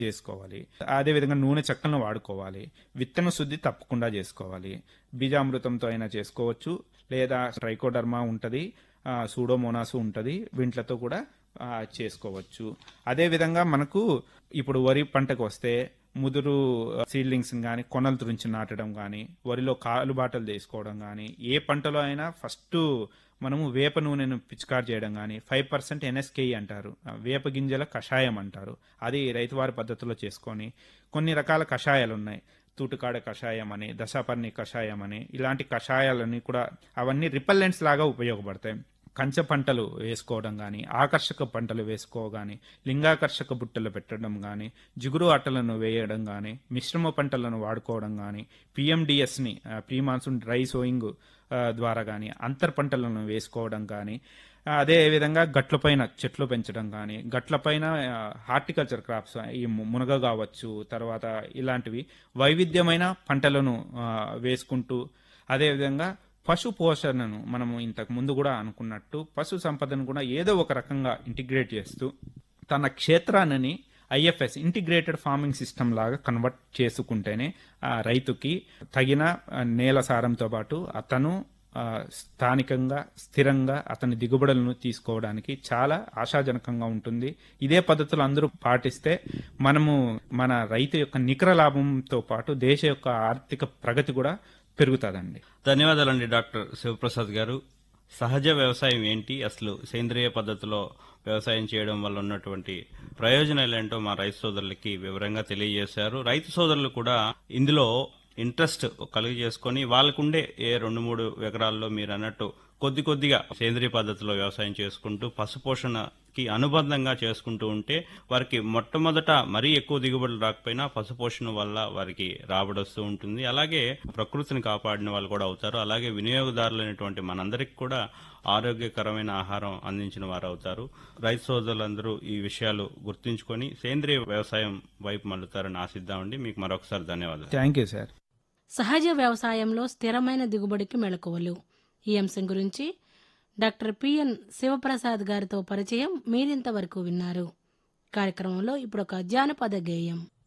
చేసుకోవాలి అదేవిధంగా నూనె చెక్కలను వాడుకోవాలి విత్తన శుద్ధి తప్పకుండా చేసుకోవాలి బీజామృతంతో అయినా చేసుకోవచ్చు లేదా ట్రైకోడర్మా ఉంటుంది సూడోమోనాసు ఉంటుంది వీటితో కూడా ఆ, చేసుకోవచ్చు అదేవిధంగా మనకు ఇప్పుడు వరి పంటకు వస్తే ముదురు సీడ్లింగ్స్ కానీ కొనలు తురించి నాటడం కానీ వరిలో కాలు బాటలు తీసుకోవడం కానీ ఏ పంటలో అయినా ఫస్ట్ మనము వేప నూనెను పిచికారు చేయడం కానీ ఫైవ్ పర్సెంట్ ఎన్ఎస్కేఈ అంటారు ఆ, వేప గింజల కషాయం అంటారు అది రైతువారి పద్ధతిలో చేసుకొని కొన్ని రకాల కషాయాలు ఉన్నాయి తూటుకాడ కషాయం అని దశాపర్ణి కషాయం అని ఇలాంటి కషాయాలని కూడా అవన్నీ రిపల్లెంట్స్ లాగా ఉపయోగపడతాయి కంచె పంటలు వేసుకోవడం కానీ ఆకర్షక పంటలు వేసుకో కానీ లింగాకర్షక బుట్టలు పెట్టడం కానీ జిగురు అట్టలను వేయడం కానీ మిశ్రమ పంటలను వాడుకోవడం కానీ పిఎండిఎస్ని ప్రీ మాన్సూన్ డ్రై సోయింగ్ ఆ, ద్వారా కానీ అంతర్ పంటలను వేసుకోవడం కానీ ఆ, అదే విధంగా గట్లపైన చెట్లు పెంచడం కానీ గట్లపైన హార్టికల్చర్ క్రాప్స్ ఈ ము- మునగ కావచ్చు తర్వాత ఇలాంటివి వైవిధ్యమైన పంటలను ఆ, వేసుకుంటూ అదేవిధంగా పశు పోషణను మనము ఇంతకు ముందు కూడా అనుకున్నట్టు పశు సంపదను కూడా ఏదో ఒక రకంగా ఇంటిగ్రేట్ చేస్తూ తన క్షేత్రాన్ని ఐఎఫ్ఎస్ ఇంటిగ్రేటెడ్ ఫార్మింగ్ సిస్టమ్ లాగా కన్వర్ట్ చేసుకుంటేనే ఆ రైతుకి తగిన ఆ, నేల సారంతో పాటు అతను ఆ, స్థానికంగా స్థిరంగా అతని దిగుబడులను తీసుకోవడానికి చాలా ఆశాజనకంగా ఉంటుంది ఇదే పద్ధతులు అందరూ పాటిస్తే మనము మన రైతు యొక్క నికర లాభంతో పాటు దేశ యొక్క ఆర్థిక ప్రగతి కూడా పెరుగుతుందండి ధన్యవాదాలండి డాక్టర్ శివప్రసాద్ గారు సహజ వ్యవసాయం ఏంటి అసలు సేంద్రియ పద్ధతిలో వ్యవసాయం చేయడం వల్ల ఉన్నటువంటి ప్రయోజనాలు ఏంటో మా రైతు సోదరులకి వివరంగా తెలియజేశారు రైతు సోదరులు కూడా ఇందులో ఇంట్రెస్ట్ కలిగి చేసుకొని వాళ్ళకుండే ఏ రెండు మూడు ఎకరాల్లో మీరు అన్నట్టు కొద్ది కొద్దిగా సేంద్రియ పద్ధతిలో వ్యవసాయం చేసుకుంటూ పశుపోషణకి అనుబంధంగా చేసుకుంటూ ఉంటే వారికి మొట్టమొదట మరీ ఎక్కువ దిగుబడులు రాకపోయినా పశుపోషణ వల్ల వారికి రాబడొస్తూ ఉంటుంది అలాగే ప్రకృతిని కాపాడిన వాళ్ళు కూడా అవుతారు అలాగే వినియోగదారులైనటువంటి మనందరికి కూడా ఆరోగ్యకరమైన ఆహారం అందించిన వారు అవుతారు రైతు సోదరులందరూ ఈ విషయాలు గుర్తుంచుకొని సేంద్రియ వ్యవసాయం వైపు మళ్ళుతారని ఆశిద్దామండి మీకు మరొకసారి ధన్యవాదాలు థ్యాంక్ యూ సార్ సహజ వ్యవసాయంలో స్థిరమైన దిగుబడికి మెళకువలు ఈ అంశం గురించి డాక్టర్ పిఎన్ శివప్రసాద్ గారితో పరిచయం మీరింతవరకు విన్నారు కార్యక్రమంలో ఇప్పుడు ఒక జానపద గేయం